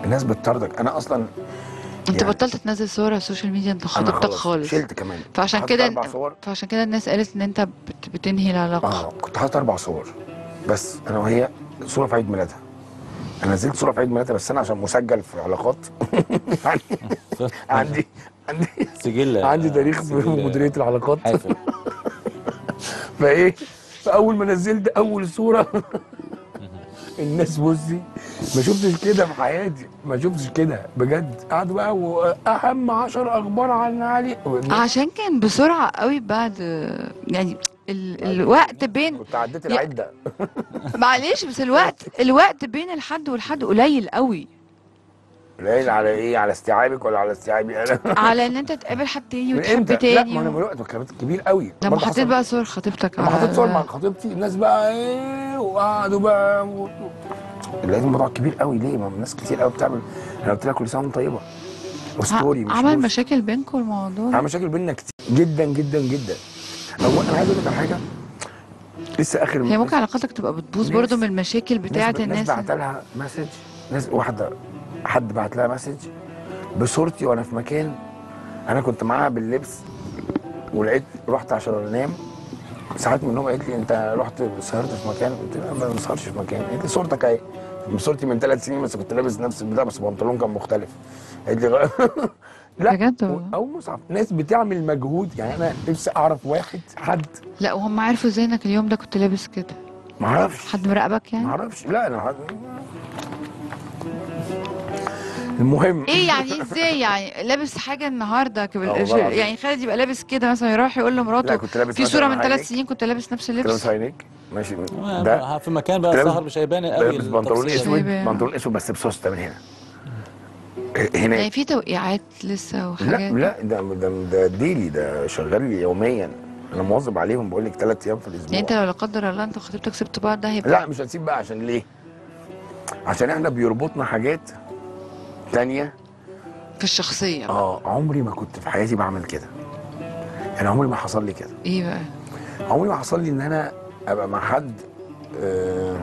الناس بتطردك انا اصلا انت يعني- بطلت تنزل صور على السوشيال ميديا انت انا خطيبتك خالص شلت كمان فعشان حاطط كده اربع صور فعشان كده الناس قالت ان انت بت... بتنهي العلاقه اه كنت حاطط اربع صور بس انا وهي صوره في عيد ميلادها انا نزلت صوره في عيد ميلادها بس انا عشان مسجل في علاقات عندي عندي عندي سجل عندي تاريخ في سجل مديريه العلاقات حافل فايه فاول ما نزلت اول صوره الناس بصي ما شفتش كده في حياتي ما شفتش كده بجد قعدوا بقى واهم 10 اخبار عن علي عشان كان بسرعه قوي بعد يعني ال... الوقت بين كنت عديت يا- العده معلش بس الوقت الوقت بين الحد والحد قليل قوي قليل على ايه على استيعابك ولا على استيعابي انا على ان انت تقابل حد تاني من وتحب امتى؟ لا تاني ما انا و... من الوقت كان كبير قوي لما برضه حطيت حصل- بقى صور خطيبتك لما حطيت صور مع على- خطيبتي الناس بقى ايه وقعدوا بقى و... لقيت الموضوع كبير قوي ليه؟ ما الناس كتير قوي بتعمل انا قلت لها كل سنه وانت طيبه وستوري مش عمل بوست. مشاكل بينكم الموضوع عمل مشاكل بينا كتير جدا جدا جدا هو انا عايز اقول لك على حاجه لسه اخر هي ممكن علاقتك تبقى بتبوظ ناس- برضو من المشاكل بتاعه ناس الناس بعت لها مسج ناس واحده حد بعت لها مسج بصورتي وانا في مكان انا كنت معاها باللبس ولقيت رحت عشان انام ساعات منهم قالت لي انت رحت سهرت في مكان قلت لها ما بسهرش في مكان قالت لي صورتك اهي صورتي من ثلاث سنين بس كنت لابس نفس البتاع بس بنطلون كان مختلف قالت لي غ... لا بجد والله؟ او مصعب ناس بتعمل مجهود يعني انا نفسي اعرف واحد حد لا وهم عرفوا ازاي انك اليوم ده كنت لابس كده ما اعرفش حد مراقبك ما يعني اعرفش لا انا حد... المهم ايه يعني ازاي يعني لابس حاجه النهارده كب- آه والله العظيم. يعني خالد يبقى لابس كده مثلا يروح يقول لا لمراته كنت لابس في مثلاً صوره من ثلاث هاينيك. سنين كنت لابس نفس كنت لابس اللبس هاينيك ماشي ده في مكان بقى لابس- السهر مش هيبان قوي لابس بنطلون التفصيل. اسود شايبة. بنطلون اسود بس بسوسته من هنا يعني هناك في توقيعات لسه لا وحاجات لا ده ده ده ديلي ده شغال لي يوميا انا مواظب عليهم بقول لك ثلاث ايام في الاسبوع يعني انت لو لا قدر الله انت وخطيبتك سبتوا بعض ده هيبقى لا مش هنسيب بقى عشان ليه؟ عشان احنا بيربطنا حاجات تانية في الشخصيه اه عمري ما كنت في حياتي بعمل كده يعني عمري ما حصل لي كده ايه بقى عمري ما حصل لي ان انا ابقى مع حد آه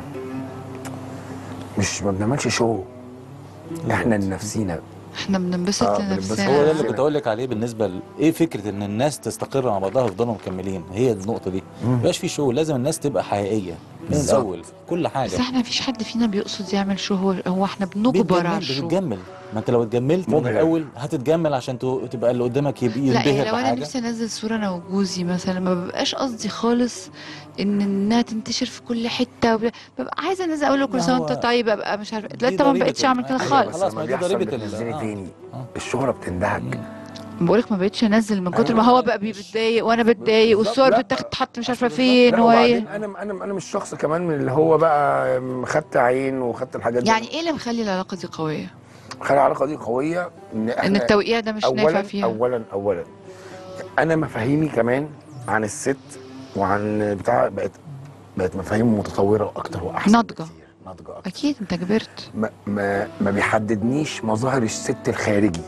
مش ما بنعملش شو احنا لنفسينا احنا بننبسط آه، بننبسط. لنفسنا هو ده اللي نفسنا. كنت اقول لك عليه بالنسبه ل... ايه فكره ان الناس تستقر مع بعضها ويفضلوا مكملين هي دي النقطه دي ما يبقاش في شو لازم الناس تبقى حقيقيه من بالظبط. الاول كل حاجه بس احنا مفيش حد فينا بيقصد يعمل شو هو, هو احنا بنجبر بتجمل على الشو بتتجمل ما انت لو اتجملت من مبهر. الاول هتتجمل عشان تو- تبقى اللي قدامك يبقى لا يعني ينبهر لو انا بحاجه نفسي انزل صوره انا وجوزي مثلا ما ببقاش قصدي خالص ان انها تنتشر في كل حته وبلا- ببقى عايزه انزل اقول له كل لا سنه هو وانت طيب ابقى مش عارفه دي لا طبعا ما ضريبة بقتش اعمل ال- كده أيوة، خالص خلاص ما لما دي بيحصل ضريبة ال- بتنزلي آه. تاني آه. الشهرة بتندهك بقولك ما بقتش انزل من كتر أيوة. ما هو بقى بيتضايق وانا بتضايق بالظبط. والصور لا. بتتاخد تحط مش عارفه فين لا وهي وبعدين انا انا انا مش شخص كمان من اللي هو بقى خدت عين وخدت الحاجات دي يعني ايه اللي مخلي العلاقه دي قويه خلي العلاقه دي قويه ان ان احنا التوقيع ده مش نافع اولا فيها اولا اولا انا مفاهيمي كمان عن الست وعن بتاع بقت بقت مفاهيم متطوره اكتر واحسن ناضجة. بكتير. ناضجه اكتر اكيد انت كبرت ما ما ما بيحددنيش مظاهر الست الخارجي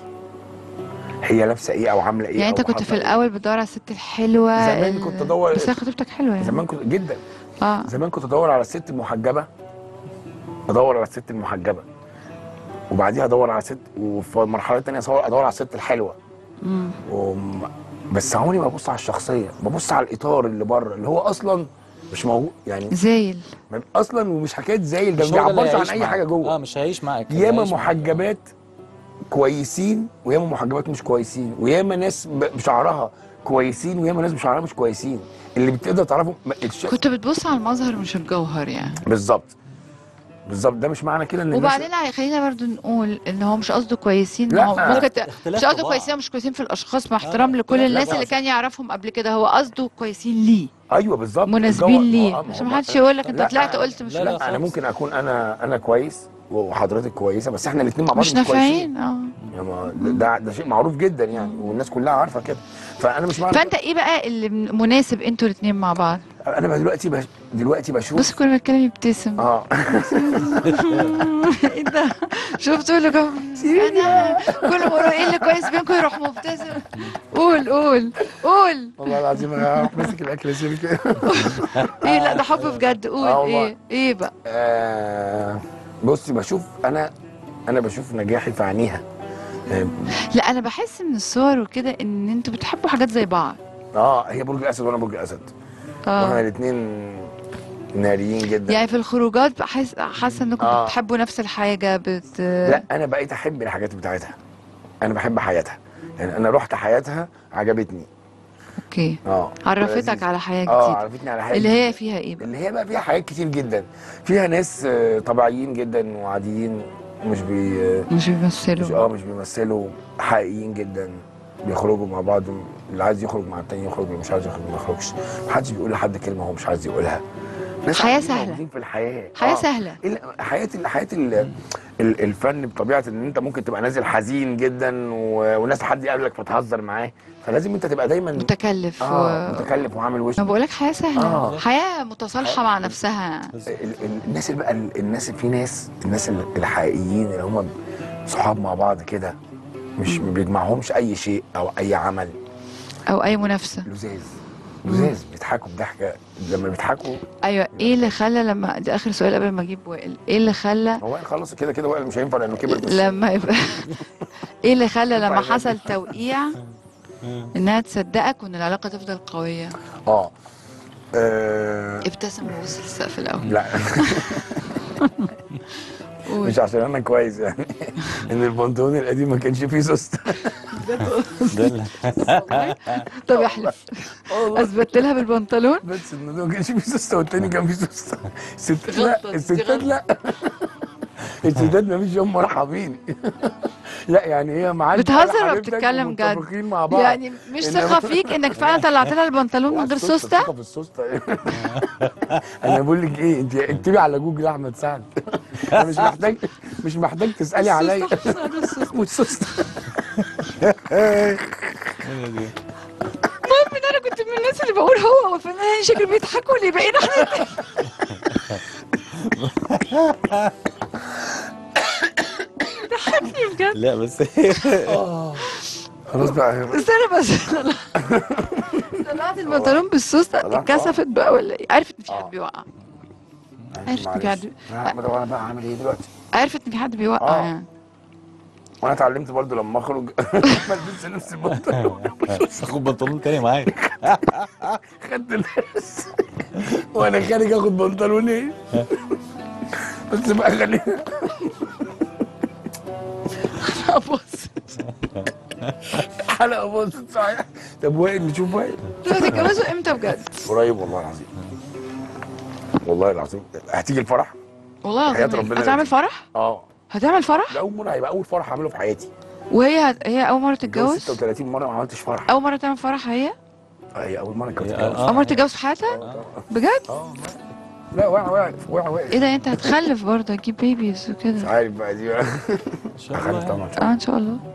هي لابسه ايه او عامله ايه يعني انت أو كنت حاطة في إيه. الاول بتدور على الست الحلوه زمان ال- كنت أدور- بس هي خطيبتك حلوه يعني زمان كنت جدا اه زمان كنت ادور على الست المحجبه ادور على الست المحجبه وبعديها ادور على ست وفي مرحله تانية ادور ادور على الست الحلوه مم. وم... بس عمري ما ببص على الشخصيه ببص على الاطار اللي بره اللي هو اصلا مش موجود يعني زايل ما- اصلا ومش حكايه زي ده مش ما هو ده اللي بيعبرش عن هيعيش اي معاك. حاجه اه جوه مش هيعيش معاك ياما هيعيش معاك. محجبات كويسين وياما محجبات مش كويسين وياما ناس ب- بشعرها كويسين وياما ناس بشعرها مش كويسين اللي بتقدر تعرفه ما- الش... كنت بتبص على المظهر مش الجوهر يعني بالظبط بالظبط ده مش معنى كده ان الناس- وبعدين ع- خلينا برضو نقول ان هو مش قصده كويسين لا. هو ممكن ت... اختلاف مش قصده طباع. كويسين مش كويسين في الاشخاص مع لا، احترام لا، لكل لا، الناس لا. اللي كان يعرفهم قبل كده هو قصده كويسين ليه ايوه بالظبط مناسبين الجو- ليه آه، ما عشان هو ما حدش بقى- يقول لك انت لا، طلعت قلت مش لا، لا، لا انا خالص. ممكن اكون انا انا كويس وحضرتك كويسه بس احنا الاثنين مع بعض مش مش, كويسين نافعين اه يعني ما- ده ده شيء معروف جدا يعني والناس كلها عارفه كده فانا مش معنى فانت ايه بقى اللي من- مناسب انتوا الاثنين مع بعض انا بقى دلوقتي بش... دلوقتي بشوف بص كل ما يتكلم يبتسم اه ايه ده شفتوا له كم انا كل ما اقول ايه اللي كويس بينكم يروح مبتسم قول قول قول والله العظيم انا هروح ماسك الاكل اسيبك كده ايه لا ده حب بجد قول آه والله. ايه ايه بقى آه، بصي بشوف انا انا بشوف نجاحي في عينيها آه، لا انا بحس من الصور وكده ان انتوا بتحبوا حاجات زي بعض اه هي برج الاسد وانا برج الاسد واحنا اه الاثنين ناريين جدا يعني في الخروجات بحس حاسه انكم آه. بتحبوا نفس الحاجه بت لا انا بقيت احب الحاجات بتاعتها انا بحب حياتها يعني انا رحت حياتها عجبتني اوكي اه عرفتك لذيذ. على حاجه اه جديده عرفتني على حاجه اللي هي فيها ايه بقى اللي هي بقى فيها حاجات كتير جدا فيها ناس آه، طبيعيين جدا وعاديين مش بي آه، مش مش بيمثلوا اه مش بيمثلوا حقيقيين جدا بيخرجوا مع بعض اللي عايز يخرج مع التاني يخرج اللي مش عايز يخرج ما يخرجش محدش بيقول لحد كلمه هو مش عايز يقولها ناس حياة عاديين سهلة. موجودين في الحياه حياه آه. سهله ال- حياه ال- حياه ال- ال- الفن بطبيعه ان انت ممكن تبقى نازل حزين جدا و- والناس حد يقابلك فتهزر معاه فلازم انت تبقى دايما متكلف اه و... متكلف وعامل وش انا بقول لك حياه سهله آه. حياه متصالحه مع نفسها ال- ال- الناس اللي بقى ال- الناس في ناس الناس ال- الحقيقيين اللي هم صحاب مع بعض كده مش ما بيجمعهمش اي شيء او اي عمل او اي منافسه لزاز لزاز بيضحكوا بضحكه لما بيضحكوا ايوه ايه اللي خلى لما دي اخر سؤال قبل ما اجيب وائل ايه اللي خلى هو خلص كده كده وائل مش هينفع لانه كبر في السن. لما يبقى ايه اللي خلى لما ينفع حصل توقيع انها تصدقك وان العلاقه تفضل قويه اه آه، ابتسم وبص للسقف الاول لا قول. مش عشان انا كويس يعني ان البنطلون القديم ما كانش فيه سوسته ده اللي- طب احلف اثبت لها بالبنطلون بس ان ده ما كانش فيه سوسته والتاني كان فيه سوسته الستات غلطة، لا دي الستات غلطة. لا الستات ما فيش يوم مرحبين لا يعني هي معاك بتهزر على ولا حبيبتك بتتكلم جد؟ ومتفقين مع بعض يعني مش إنما- ثقه فيك انك فعلا طلعت لها البنطلون من غير السوستة، سوسته الثقة في السوسته انا بقول لك ايه انت اكتبي على جوجل احمد سعد انا مش محتاج مش محتاج تسالي عليا والسوسته المهم ان انا كنت من الناس اللي بقول هو والفنان شكل بيضحكوا اللي بقينا احنا ضحكني بجد لا بس خلاص بقى استنى بس طلعت البنطلون بالسوسته طلعت، آه. اتكسفت بقى ولا ايه عرفت ان في آه. حد بيوقع عرفت إن في معلش. حد- لا، ما ده انا بقى عامل ايه دلوقتي عرفت ان في حد بيوقع آه. يعني وانا اتعلمت برضو لما اخرج ما البسش نفس البنطلون اخد بنطلون تاني معايا خدت الناس وانا خارج اخد بنطلون ايه بس بقى خلينا ابص حلقه باظت صحيح طب وائل نشوف وائل انتوا هتتجوزوا امتى بجد؟ قريب والله العظيم والله العظيم هتيجي الفرح والله حياة العظيم ربنا هتعمل لذيذ. فرح؟ اه هتعمل فرح؟ ده اول مره هيبقى اول فرح اعمله في حياتي وهي هت... هي اول مره اتجوزت تتجوز؟ 36 مره ما عملتش فرح اول مره تعمل فرح هي؟ آه، هي اول مره كنت هي- اتجوز آه. اول مره تتجوز في حياتها؟ بجد؟ اه لا واقع واقع واقع واقع ايه ده انت هتخلف برضه هتجيب بيبيز مش وكده عارف بقى دي بقى ان شاء هخلف الله طبعا اه ان شاء الله